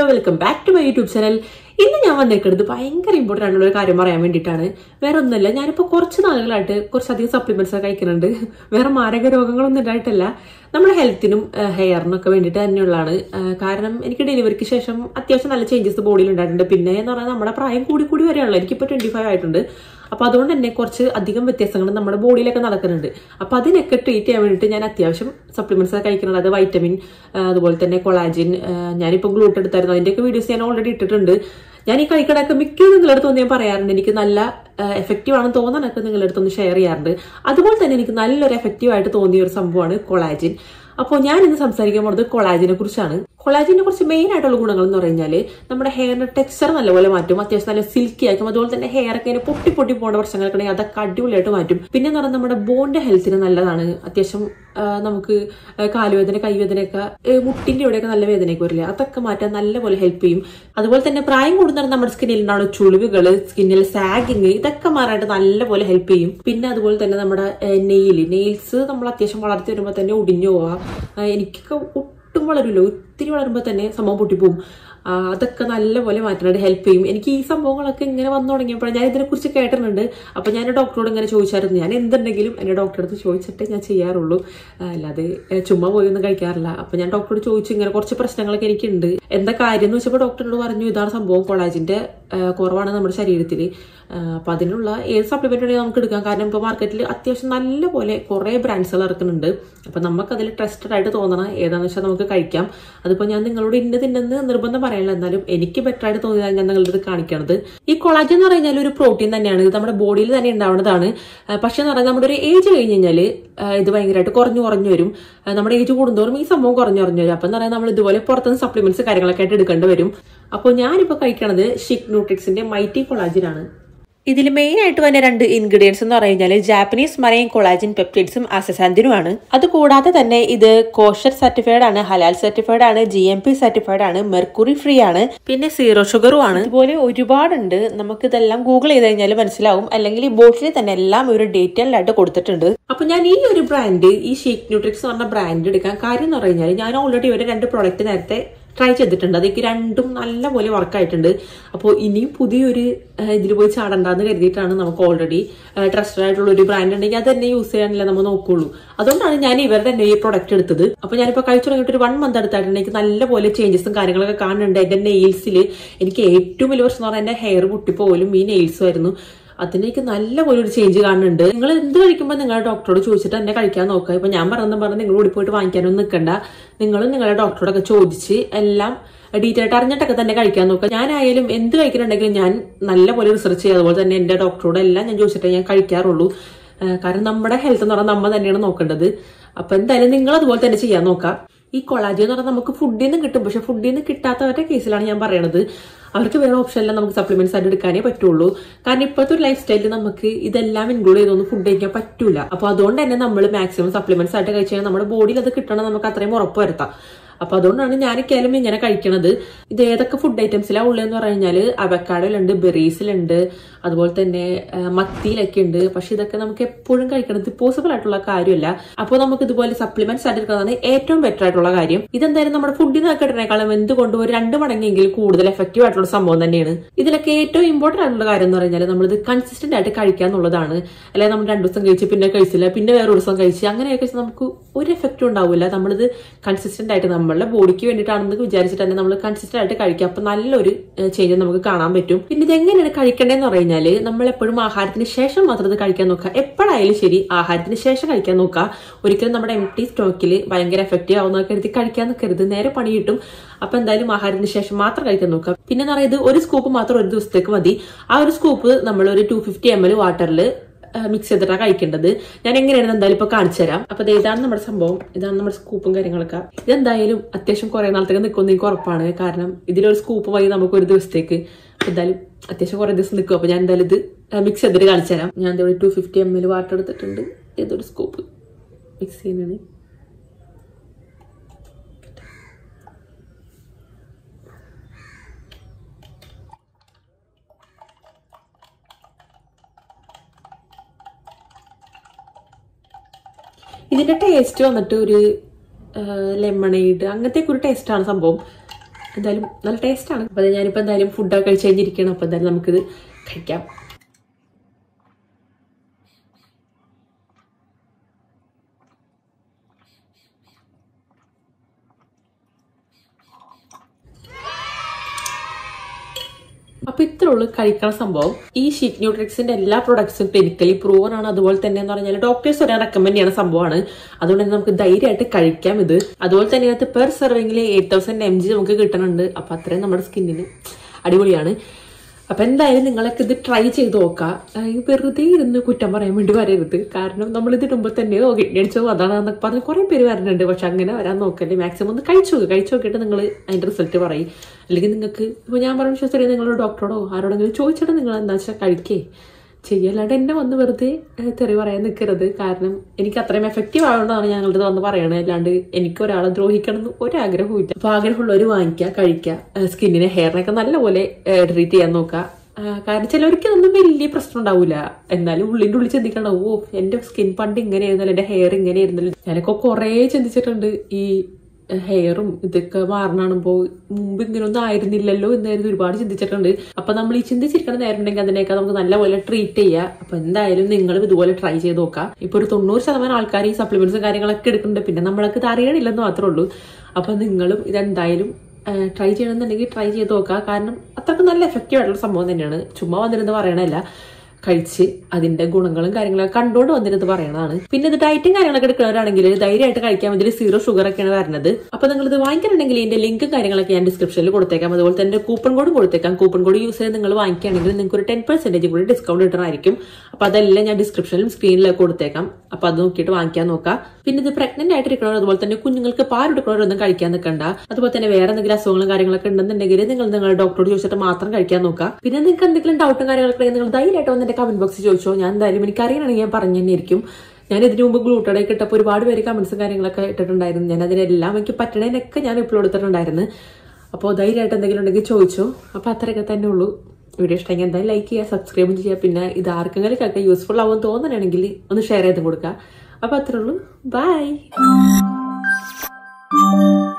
welcome back to my YouTube channel ഇന്ന് ഞാൻ വന്നേക്കുന്നത് ഭയങ്കര ഇമ്പോർട്ടൻ്റ് ആയിട്ടുള്ള ഒരു കാര്യം പറയാൻ വേണ്ടിയിട്ടാണ് വേറെ ഒന്നുമല്ല ഞാനിപ്പോൾ കുറച്ച് നാളുകളായിട്ട് കുറച്ചധികം സപ്ലിമെന്റ്സ് ഒക്കെ കഴിക്കുന്നുണ്ട് വേറെ മാരക രോഗങ്ങളൊന്നും ഉണ്ടായിട്ടല്ല നമ്മുടെ ഹെൽത്തിനും ഹെയറിനും ഒക്കെ വേണ്ടിയിട്ട് തന്നെയുള്ളതാണ് ആ, കാരണം എനിക്ക് ഡെലിവറിക്ക് ശേഷം അത്യാവശ്യം നല്ല ചേഞ്ചസ് ബോഡിയിൽ ഉണ്ടായിട്ടുണ്ട് പിന്നെ എന്ന് പറഞ്ഞാൽ നമ്മുടെ പ്രായം കൂടി കൂടി വരെയാണല്ലോ എനിക്കിപ്പോൾ ട്വന്റി ഫൈവ് ആയിട്ടുണ്ട് അപ്പോൾ അതുകൊണ്ട് തന്നെ കുറച്ച് അധികം വ്യത്യാസങ്ങൾ നമ്മുടെ ബോഡിയിലൊക്കെ നടക്കുന്നുണ്ട് അപ്പോൾ അതിനൊക്കെ ട്രീറ്റ് ചെയ്യാൻ വേണ്ടിയിട്ട് ഞാൻ അത്യാവശ്യം സപ്ലിമെന്റ്സ് ഒക്കെ കഴിക്കുന്നുണ്ട് അത് വൈറ്റമിൻ അതുപോലെ തന്നെ കൊളാജിൻ ഞാനിപ്പോൾ ഗ്ലൂട്ട് എടുത്തായിരുന്നു അതിൻ്റെയൊക്കെ വീഡിയോസ് ഞാൻ ഓൾറെഡി ഇട്ടിട്ടുണ്ട് ഞാൻ ഈ കഴിക്കണൊക്കെ മിക്ക നിങ്ങളുടെ അടുത്ത് ഞാൻ പറയാറുണ്ട് എനിക്ക് നല്ല എഫക്റ്റീവ് ആണെന്ന് തോന്നാനൊക്കെ നിങ്ങളുടെ അടുത്തൊന്ന് ഷെയർ ചെയ്യാറുണ്ട് അതുപോലെ തന്നെ എനിക്ക് നല്ലൊരു എഫക്റ്റീവ് ആയിട്ട് തോന്നിയ ഒരു സംഭവമാണ് കൊളാജിൻ അപ്പോൾ ഞാൻ ഇന്ന് സംസാരിക്കാൻ പോകുന്നത് കൊളാജിനെ കുറിച്ചാണ് കൊളാജിനെ കുറിച്ച് മെയിൻ ആയിട്ടുള്ള ഗുണങ്ങൾ എന്ന് പറഞ്ഞാൽ നമ്മുടെ ഹെയറിന്റെ ടെക്സ്ചർ നല്ലപോലെ മാറ്റും അത്യാവശ്യം നല്ല സിൽക്കി ആക്കും അതുപോലെ തന്നെ ഹെയർ ഒക്കെ ഇങ്ങനെ പൊട്ടി പൊട്ടി പോകുന്ന പ്രശ്നങ്ങളൊക്കെ ഉണ്ടെങ്കിൽ അതൊക്കെ അടിപൊളിയായിട്ട് മാറ്റും പിന്നെ എന്ന് പറഞ്ഞാൽ നമ്മുടെ ബോണിന്റെ ഹെൽത്തിന് നല്ലതാണ് അത്യാവശ്യം ആ, നമുക്ക് ആ, കാലുവേദന കൈവേദനയൊക്കെ ഏ, മുട്ടിന്റെ ഇവിടെയൊക്കെ നല്ല വേദനയൊക്കെ വരില്ലേ അതൊക്കെ മാറ്റാൻ നല്ലപോലെ ഹെൽപ്പ് ചെയ്യും അതുപോലെ തന്നെ പ്രായം കൂടുന്ന നമ്മുടെ സ്കിന്നിൽ ഉണ്ടാവുന്ന ചുളിവുകൾ സ്കിന്നിൽ സാഗിങ് ഇതൊക്കെ മാറാനായിട്ട് നല്ലപോലെ ഹെൽപ്പ് ചെയ്യും പിന്നെ അതുപോലെ തന്നെ നമ്മുടെ നെയിൽ നെയിൽസ് നമ്മൾ അത്യാവശ്യം വളർത്തി വരുമ്പോൾ തന്നെ ഒടിഞ്ഞു പോവാ ആ, എനിക്കൊക്കെ ഒട്ടും വളരില്ല ഒത്തിരി വളരുമ്പോൾ തന്നെ സംഭവം പൊട്ടിപ്പോവും ആ, അതൊക്കെ നല്ലപോലെ മാറ്റാനായിട്ട് ഹെൽപ്പ് ചെയ്യും എനിക്ക് ഈ സംഭവങ്ങളൊക്കെ ഇങ്ങനെ വന്നു തുടങ്ങിയപ്പോൾ ഞാൻ ഇതിനെക്കുറിച്ച് കേട്ടിട്ടുണ്ട് അപ്പോൾ ഞാൻ ഡോക്ടറോട് ഇങ്ങനെ ചോദിച്ചായിരുന്നു ഞാൻ എന്തുണ്ടെങ്കിലും എൻ്റെ ഡോക്ടറെ അടുത്ത് ചോദിച്ചിട്ടേ ഞാൻ ചെയ്യാറുള്ളൂ ആ, അല്ലാതെ ഏ, ചുമ്മാ പോയി ഒന്നും കഴിക്കാറില്ല അപ്പോൾ ഞാൻ ഡോക്ടറോട് ചോദിച്ചു ഇങ്ങനെ കുറച്ച് പ്രശ്നങ്ങളൊക്കെ എനിക്കുണ്ട് എന്താ കാര്യം എന്ന് വെച്ചപ്പോൾ ഡോക്ടറിനോട് പറഞ്ഞു ഇതാണ് സംഭവം കൊളാജിൻ്റെ കുറവാണ് നമ്മുടെ ശരീരത്തിൽ അപ്പോൾ അതിനുള്ള ഏത് സപ്ലിമെൻ്റ് ഉണ്ടെങ്കിൽ നമുക്ക് എടുക്കാം കാരണം ഇപ്പോൾ മാർക്കറ്റിൽ അത്യാവശ്യം നല്ല പോലെ കുറേ ബ്രാൻഡ്സുകൾ ഇറക്കുന്നുണ്ട് അപ്പോൾ നമുക്കതിൽ ട്രസ്റ്റഡ് ആയിട്ട് തോന്നണം ഏതാണെന്ന് വെച്ചാൽ നമുക്ക് കഴിക്കാം അതിപ്പോൾ ഞാൻ നിങ്ങളോട് ഇന്നത് ഇന്നെന്ന് നിർബന്ധം പറയണില്ല എന്നാലും എനിക്ക് ബെറ്റർ ആയിട്ട് തോന്നിയതാണ് ഞാൻ നിങ്ങളുടെ അടുത്ത് കാണിക്കണത് ഈ കൊളാജൻ എന്ന് പറഞ്ഞാൽ ഒരു പ്രോട്ടീൻ തന്നെയാണ് ഇത് നമ്മുടെ ബോഡിയിൽ തന്നെ ഉണ്ടാവുന്നതാണ് ആ, പക്ഷേ എന്ന് പറഞ്ഞാൽ നമ്മുടെ ഒരു ഏജ് കഴിഞ്ഞ് കഴിഞ്ഞാൽ ഇത് ഭയങ്കരമായിട്ട് കുറഞ്ഞു കുറഞ്ഞു വരും ആ, നമ്മുടെ ഏജ് കൂടുന്തോറും ഈ സംഭവം കുറഞ്ഞു കുറഞ്ഞു വരും അപ്പം എന്ന് പറഞ്ഞാൽ നമ്മൾ ഇതുപോലെ പുറത്തുനിന്ന് സപ്ലിമെന്റ്സ് കാര്യങ്ങളൊക്കെ ആയിട്ട് എടുക്കേണ്ടി വരും അപ്പോൾ ഞാനിപ്പോൾ കഴിക്കണത് ഷിക് ന്യൂട്രിക്സിന്റെ മൈറ്റി കൊളാജിൻ ആണ് ഇതിൽ മെയിൻ ആയിട്ട് വന്ന രണ്ട് ഇൻഗ്രീഡിയൻസ് എന്ന് പറഞ്ഞു ജാപ്പനീസ് മറൈൻ കൊളാജിൻ പെപ്റ്റിഡ്സും അസസാന്തിനുമാണ് അത് കൂടാതെ തന്നെ ഇത് കോഷർ സർട്ടിഫൈഡ് ആണ് ഹലാൽ സർട്ടിഫൈഡ് ആണ് ജി എം പി സർട്ടിഫൈഡ് ആണ് മെർക്കുറി ഫ്രീ ആണ് പിന്നെ സീറോ ഷുഗറും ആണ് ഇതുപോലെ ഒരുപാടുണ്ട് നമുക്ക് ഇതെല്ലാം ഗൂഗിൾ ചെയ്ത് കഴിഞ്ഞാൽ മനസ്സിലാവും അല്ലെങ്കിൽ ഈ ബോട്ടിൽ തന്നെ എല്ലാം ഒരു ഡീറ്റെയിൽ ആയിട്ട് കൊടുത്തിട്ടുണ്ട് അപ്പൊ ഞാൻ ഈ ഒരു ബ്രാൻഡ് ഈ ഷീക്ക് ന്യൂട്രിക്സ് എന്ന് പറഞ്ഞ ബ്രാൻഡ് എടുക്കാൻ കാര്യം എന്ന് പറഞ്ഞു കഴിഞ്ഞാൽ ഞാൻ ഓൾറെഡി ഒരു രണ്ട് പ്രോഡക്റ്റ് നേരത്തെ ട്രൈ ചെയ്തിട്ടുണ്ട് അതൊക്കെ രണ്ടും നല്ലപോലെ വർക്ക് ആയിട്ടുണ്ട് അപ്പോൾ ഇനിയും പുതിയൊരു ഇതിൽ പോയി ചാടണ്ടെന്ന് കരുതിയിട്ടാണ് നമുക്ക് ഓൾറെഡി ട്രസ്റ്റഡ് ആയിട്ടുള്ള ഒരു ബ്രാൻഡ് ഉണ്ടെങ്കിൽ അത് തന്നെ യൂസ് ചെയ്യാനല്ലേ നമ്മൾ നോക്കുള്ളൂ അതുകൊണ്ടാണ് ഞാൻ ഇവരുടെ തന്നെ ഈ പ്രൊഡക്റ്റ് എടുത്തത് അപ്പോൾ ഞാനിപ്പോൾ കഴിച്ചു തുടങ്ങിയിട്ട് ഒരു വൺ മന്ത് അടുത്തായിട്ടുണ്ട് എനിക്ക് നല്ലപോലെ ചേഞ്ചസും കാര്യങ്ങളൊക്കെ കാണുന്നുണ്ട് എൻ്റെ നെയിൽസിൽ എനിക്ക് ഏറ്റവും വലിയ പ്രശ്നം എന്ന് പറഞ്ഞാൽ എൻ്റെ ഹെയർ പൊട്ടിപ്പോലും ഈ നെയിൽസും ആയിരുന്നു അതിനെനിക്ക് നല്ലപോലെ ഒരു ചേഞ്ച് കാണുന്നുണ്ട് നിങ്ങൾ എന്ത് കഴിക്കുമ്പോൾ നിങ്ങളുടെ ഡോക്ടറോട് ചോദിച്ചിട്ട് തന്നെ കഴിക്കാൻ നോക്കുക ഇപ്പൊ ഞാൻ പറഞ്ഞ പറഞ്ഞ് നിങ്ങൾ ഓടി പോയിട്ട് വാങ്ങിക്കാനൊന്നും നിൽക്കണ്ട നിങ്ങളും നിങ്ങളുടെ ഡോക്ടറോടൊക്കെ ചോദിച്ച് എല്ലാം ഡീറ്റെയിൽ ആയിട്ട് അറിഞ്ഞിട്ടൊക്കെ തന്നെ കഴിക്കാൻ നോക്കുക ഞാനായാലും എന്ത് കഴിക്കുന്നുണ്ടെങ്കിലും ഞാൻ നല്ലപോലെ റിസർച്ച് ചെയ്യുക അതുപോലെ തന്നെ എൻ്റെ ഡോക്ടറോട് എല്ലാം ഞാൻ ചോദിച്ചിട്ടേ ഞാൻ കഴിക്കാറുള്ളൂ ആ, കാരണം നമ്മുടെ ഹെൽത്ത് എന്ന് പറഞ്ഞാൽ നമ്മൾ തന്നെയാണ് നോക്കേണ്ടത് അപ്പൊ എന്തായാലും നിങ്ങൾ അതുപോലെ തന്നെ ചെയ്യാൻ നോക്കാം ഈ കൊളാജി എന്ന് പറഞ്ഞാൽ നമുക്ക് ഫുഡിൽ നിന്ന് കിട്ടും പക്ഷെ ഫുഡിൽ നിന്ന് കിട്ടാത്തവരുടെ കേസിലാണ് ഞാൻ പറയണത് അവർക്ക് വേറെ ഓപ്ഷനില്ല നമുക്ക് സപ്ലിമെന്റ്സ് ആയിട്ട് എടുക്കാനേ പറ്റുള്ളൂ കാരണം ഇപ്പോഴത്തെ ഒരു ലൈഫ് സ്റ്റൈലിൽ നമുക്ക് ഇതെല്ലാം ഇൻക്ലൂഡ് ചെയ്തൊന്നും ഫുഡ് കഴിക്കാൻ പറ്റൂല അപ്പൊ അതുകൊണ്ട് തന്നെ നമ്മൾ മാക്സിമം സപ്ലിമെന്റ്സ് ആയിട്ട് കഴിച്ചു കഴിഞ്ഞാൽ നമ്മുടെ ബോഡിയിൽ അത് കിട്ടണം നമുക്ക് അത്രയും ഉറപ്പ് വരുത്താം അപ്പൊ അതുകൊണ്ടാണ് ഞാനൊക്കെയാലും ഇങ്ങനെ കഴിക്കണത് ഇത് ഏതൊക്കെ ഫുഡ് ഐറ്റംസിലാണ് ഉള്ളതെന്ന് പറഞ്ഞു കഴിഞ്ഞാല് അവക്കാടോയിലുണ്ട് ബെറീസിലുണ്ട് അതുപോലെ തന്നെ ആ, മത്തിയിലൊക്കെ ഉണ്ട് പക്ഷെ ഇതൊക്കെ നമുക്ക് എപ്പോഴും കഴിക്കണത് പോസിബിൾ ആയിട്ടുള്ള കാര്യമല്ല അപ്പോൾ നമുക്ക് ഇതുപോലെ സപ്ലിമെന്റ്സ് ആയിട്ട് എടുക്കുന്നതാണ് ഏറ്റവും ബെറ്റർ ആയിട്ടുള്ള കാര്യം ഇതെന്തായാലും നമ്മുടെ ഫുഡിൽ നിന്ന് കിട്ടുന്നതിനേക്കാളും എന്തുകൊണ്ട് ഒരു രണ്ട് മടങ്ങെങ്കിലും കൂടുതൽ എഫക്റ്റീവ് ആയിട്ടുള്ള സംഭവം തന്നെയാണ് ഇതിലൊക്കെ ഏറ്റവും ഇമ്പോർട്ടന്റ് ആയിട്ടുള്ള കാര്യം എന്ന് പറഞ്ഞാൽ നമ്മളിത് കൺസിസ്റ്റന്റ് ആയിട്ട് കഴിക്കുക എന്നുള്ളതാണ് അല്ലെങ്കിൽ നമ്മൾ രണ്ടു ദിവസം കഴിച്ച് പിന്നെ കഴിച്ചില്ല പിന്നെ വേറെ ദിവസം കഴിച്ച് അങ്ങനെയൊക്കെ നമുക്ക് ഒരു എഫക്റ്റും ഉണ്ടാവില്ല നമ്മളിത് കൺസിസ്റ്റന്റ് ആയിട്ട് നമ്മളുടെ ബോഡിക്ക് വേണ്ടിയിട്ടാണെന്ന് വിചാരിച്ചിട്ട് തന്നെ നമ്മൾ കൺസിസ്റ്റന്റ് ആയിട്ട് കഴിക്കുക അപ്പൊ നല്ലൊരു ചേഞ്ച് നമുക്ക് കാണാൻ പറ്റും പിന്നെ ഇത് എങ്ങനെയാണ് കഴിക്കേണ്ടതെന്ന് പറഞ്ഞാല് നമ്മൾ എപ്പോഴും ആഹാരത്തിന് ശേഷം മാത്രം ഇത് കഴിക്കാൻ നോക്കുക എപ്പോഴായാലും ശരി ആഹാരത്തിന് ശേഷം കഴിക്കാൻ നോക്കുക ഒരിക്കലും നമ്മുടെ എം ടി സ്റ്റോക്കിൽ ഭയങ്കര എഫക്റ്റീവ് ആവുന്ന കരുതി കഴിക്കാൻ നിൽക്കരുത് നേരെ പണി കിട്ടും അപ്പൊ എന്തായാലും ആഹാരത്തിന് ശേഷം മാത്രം കഴിക്കാൻ നോക്കുക പിന്നെ എന്ന് പറയുന്നത് ഒരു സ്കൂപ്പ് മാത്രം ഒരു ദിവസത്തേക്ക് മതി ആ ഒരു സ്കൂപ്പ് നമ്മൾ ഒരു ടു ഫിഫ്റ്റി എം എൽ വാട്ടറിൽ മിക്സ് ചെയ്തിട്ടാണ് കഴിക്കേണ്ടത് ഞാൻ എങ്ങനെയാണ് എന്തായാലും ഇപ്പൊ കാണിച്ചു തരാം അപ്പൊ ദേ ഇതാണ് നമ്മുടെ സംഭവം ഇതാണ് നമ്മുടെ സ്കൂപ്പും കാര്യങ്ങളൊക്കെ ഇതെന്തായാലും അത്യാവശ്യം കുറെ നാളത്തേക്ക് നിൽക്കുമെന്ന് എനിക്ക് ഉറപ്പാണ് കാരണം ഇതിലൊരു സ്കൂപ്പ് മതി നമുക്ക് ഒരു ദിവസത്തേക്ക് അപ്പൊ എന്തായാലും അത്യാവശ്യം കുറെ ദിവസം നിൽക്കും അപ്പൊ ഞാൻ എന്തായാലും ഇത് മിക്സ് ചെയ്തിട്ട് കാണിച്ചു തരാം ഞാൻ എന്താ two fifty M L water എടുത്തിട്ടുണ്ട് ഇതൊരു സ്കൂപ്പ് മിക്സ് ചെയ്യുന്നതാണ് ഇതിന്റെ ടേസ്റ്റ് വന്നിട്ട് ഒരു ലെമണേഡ് അങ്ങനത്തെ ഒരു ടേസ്റ്റാണ് സംഭവം എന്തായാലും നല്ല ടേസ്റ്റാണ് അപ്പോൾ അത് ഞാനിപ്പോൾ എന്തായാലും ഫുഡൊക്കെ കഴിച്ച് കഴിഞ്ഞിരിക്കണം അപ്പോൾ എന്തായാലും നമുക്കിത് കഴിക്കാം അപ്പൊ ഇത്രേ ഉള്ളൂ കഴിക്കണ സംഭവം ഈ ഷീറ്റ് ന്യൂട്രിക്സിന്റെ എല്ലാ പ്രൊഡക്ട്സും ക്ലിനിക്കലി പ്രൂവൻ ആണ് അതുപോലെ തന്നെ എന്ന് പറഞ്ഞാൽ ഡോക്ടേഴ്സ് വരെ റെക്കമെൻഡ് ചെയ്യുന്ന സംഭവമാണ് അതുകൊണ്ട് തന്നെ നമുക്ക് ധൈര്യമായിട്ട് കഴിക്കാം ഇത് അതുപോലെ തന്നെ ഇതിനകത്ത് പെർ സെർവിംഗിൽ എയ്റ്റ് തൗസൻഡ് എം ജി നമുക്ക് കിട്ടുന്നുണ്ട് അപ്പൊ അത്രയും നമ്മുടെ സ്കിന്നിന് അടിപൊളിയാണ് അപ്പൊ എന്തായാലും നിങ്ങളൊക്കെ ഇത് ട്രൈ ചെയ്ത് നോക്കാം ആ, ഈ വെറുതെ ഇരുന്ന് കുറ്റം പറയാൻ വേണ്ടി വരരുത് കാരണം നമ്മൾ ഇത് ഇടുമ്പോൾ തന്നെ ഓ കിഡ്നി അടിച്ചോ അതാണെന്നൊക്കെ പറഞ്ഞ് കുറെ പേര് വരുന്നുണ്ട് പക്ഷെ അങ്ങനെ വരാൻ നോക്കല്ലേ മാക്സിമം ഒന്ന് കഴിച്ചു നോക്കുക കഴിച്ചു നോക്കിയിട്ട് നിങ്ങൾ അതിന്റെ റിസൾട്ട് പറയും അല്ലെങ്കിൽ നിങ്ങൾക്ക് ഇപ്പൊ ഞാൻ പറഞ്ഞ വിശ്വസിച്ചില്ല നിങ്ങളോട് ഡോക്ടറോടോ ആരോടെങ്കിലും ചോദിച്ചിട്ട് നിങ്ങൾ എന്താ വെച്ചാൽ കഴിക്കേ ചെയ്യല്ലാണ്ട് എന്നെ വന്ന് വെറുതെ ഏഹ്, തെറി പറയാൻ നിൽക്കരുത് കാരണം എനിക്ക് അത്രയും എഫക്റ്റീവ് ആയതുകൊണ്ടാണ് ഞങ്ങളുടെ വന്ന് പറയണത് അല്ലാണ്ട് എനിക്ക് ഒരാളെ ദ്രോഹിക്കണം എന്ന് ഒരാഗ്രഹവും ഇല്ല അപ്പൊ ആഗ്രഹമുള്ളവർ വാങ്ങിക്കുക കഴിക്കുക സ്കിന്നിനെ ഹെയറിനൊക്കെ നല്ലപോലെ ട്രീറ്റ് ചെയ്യാൻ നോക്കുക ആ, കാരണം ചിലവർക്ക് ഒന്നും വലിയ പ്രശ്നം ഉണ്ടാവില്ല എന്നാലും ഉള്ളിൻ്റെ ഉള്ളിൽ ചിന്തിക്കണം ഓ എന്റെ സ്കിൻ പണ്ട് ഇങ്ങനെ ആയിരുന്നല്ലോ എന്റെ ഹെയർ ഇങ്ങനെ ആയിരുന്നല്ലോ ഞാനൊക്കെ കുറേ ചിന്തിച്ചിട്ടുണ്ട് ഈ ഹെയറും ഇതൊക്കെ മാറണാണുമ്പോ മുമ്പ് ഇങ്ങനൊന്നും ആയിരുന്നില്ലല്ലോ എന്നായിരുന്നു ഒരുപാട് ചിന്തിച്ചിട്ടുണ്ട് അപ്പൊ നമ്മൾ ഈ ചിന്തിച്ചിരിക്കണ നേരം ഉണ്ടെങ്കിൽ അതിനേക്കാൾ നമുക്ക് നല്ലപോലെ ട്രീറ്റ് ചെയ്യാം അപ്പൊ എന്തായാലും നിങ്ങളും ഇതുപോലെ ട്രൈ ചെയ്ത് നോക്കാം ഇപ്പൊ ഒരു തൊണ്ണൂറ് ശതമാനം ആൾക്കാർ ഈ സപ്ലിമെന്റ്സും കാര്യങ്ങളൊക്കെ എടുക്കുന്നുണ്ട് പിന്നെ നമ്മളൊക്കെ ഇത് അറിയണില്ലെന്ന് മാത്രമേ ഉള്ളൂ അപ്പൊ നിങ്ങളും ഇതെന്തായാലും ട്രൈ ചെയ്യണമെന്നുണ്ടെങ്കിൽ ട്രൈ ചെയ്ത് നോക്കുക കാരണം അത്രക്ക് നല്ല എഫക്റ്റീവ് ആയിട്ടുള്ള സംഭവം തന്നെയാണ് ചുമ്മാ വന്നിരുന്ന് പറയണല്ല കഴിച്ച് അതിന്റെ ഗുണങ്ങളും കാര്യങ്ങളൊക്കെ കണ്ടുകൊണ്ട് വന്നിരുന്നത് പറയണതാണ് പിന്നെ ഇത് ഡയറ്റും കാര്യങ്ങളൊക്കെ എടുക്കുന്നവരാണെങ്കിൽ ധൈര്യമായിട്ട് കഴിക്കാൻ ഇതിൽ സീറോ ഷുഗർ ഒക്കെയാണ് വരുന്നത് അപ്പൊ നിങ്ങൾ ഇത് വാങ്ങിക്കണമെങ്കിൽ ഇതിന്റെ ലിങ്കും കാര്യങ്ങളൊക്കെ ഞാൻ ഡിസ്ക്രിപ്ഷനിൽ കൊടുത്തേക്കാം അതുപോലെ തന്നെ കൂപ്പൺ കോഡ് കൊടുത്തേക്കാം കൂപ്പൺ കോഡ് യൂസ് ചെയ്ത് നിങ്ങൾ വാങ്ങിക്കുകയാണെങ്കിൽ നിങ്ങൾക്ക് ഒരു ടെൻ പെർസെന്റേജ് കൂടി ഡിസ്കൗണ്ട് കിട്ടണമായിരിക്കും അപ്പൊ അതെല്ലാം ഞാൻ ഡിസ്ക്രിപ്ഷനിലും സ്ക്രീനിലൊക്കെ കൊടുത്തേക്കാം അപ്പൊ അത് നോക്കിയിട്ട് വാങ്ങിക്കാൻ നോക്കാം പിന്നെ ഇത് പ്രഗ്നന്റ് ആയിട്ടിരിക്കണവർ അതുപോലെ തന്നെ കുഞ്ഞുങ്ങൾക്ക് പാലെടുക്കണവരൊന്നും കഴിക്കാൻ നിൽക്കണ്ട അതുപോലെ തന്നെ വേറെ എന്തെങ്കിലും അസുഖങ്ങളും കാര്യങ്ങളൊക്കെ ഉണ്ടെന്നുണ്ടെങ്കിൽ നിങ്ങൾ നിങ്ങളുടെ ഡോക്ടറോട് ചോദിച്ചിട്ട് മാത്രം കഴിക്കാൻ നോക്കുക പിന്നെ നിങ്ങൾക്ക് എന്തെങ്കിലും ഡൗട്ടും കാര്യങ്ങളൊക്കെ ഉണ്ടെങ്കിൽ നിങ്ങൾ ധൈര്യമായിട്ട് വന്ന് എന്റെ കമന്റ് ബോക്സിൽ ചോദിച്ചോ ഞാൻ എന്തായാലും എനിക്ക് അറിയണമെങ്കിൽ ഞാൻ പറഞ്ഞു തന്നെയായിരിക്കും ഞാൻ ഇതിനു മുമ്പ് ഗ്ലൂട്ടഡൊക്കെ ഇട്ടപ്പോൾ ഒരുപാട് പേര് കമന്റ്സും കാര്യങ്ങളൊക്കെ ഇട്ടിട്ടുണ്ടായിരുന്നു ഞാൻ അതിനെല്ലാം എനിക്ക് പറ്റണതിനൊക്കെ ഞാൻ റിപ്ലൈ കൊടുത്തിട്ടുണ്ടായിരുന്നു അപ്പോൾ ധൈര്യമായിട്ട് എന്തെങ്കിലും ഉണ്ടെങ്കിൽ ചോദിച്ചോ അപ്പോൾ അത്രയൊക്കെ തന്നെ ഉള്ളൂ വീഡിയോ ഇഷ്ടമെങ്കിൽ എന്തായാലും ലൈക്ക് ചെയ്യുക സബ്സ്ക്രൈബ് ചെയ്യുക പിന്നെ ഇത് ആർക്കെങ്കിലുമൊക്കെ യൂസ്ഫുൾ ആവുമെന്ന് തോന്നുകയാണെങ്കിൽ ഒന്ന് ഷെയർ ചെയ്ത് കൊടുക്കുക അപ്പോൾ അത്രേ ഉള്ളൂ ബൈ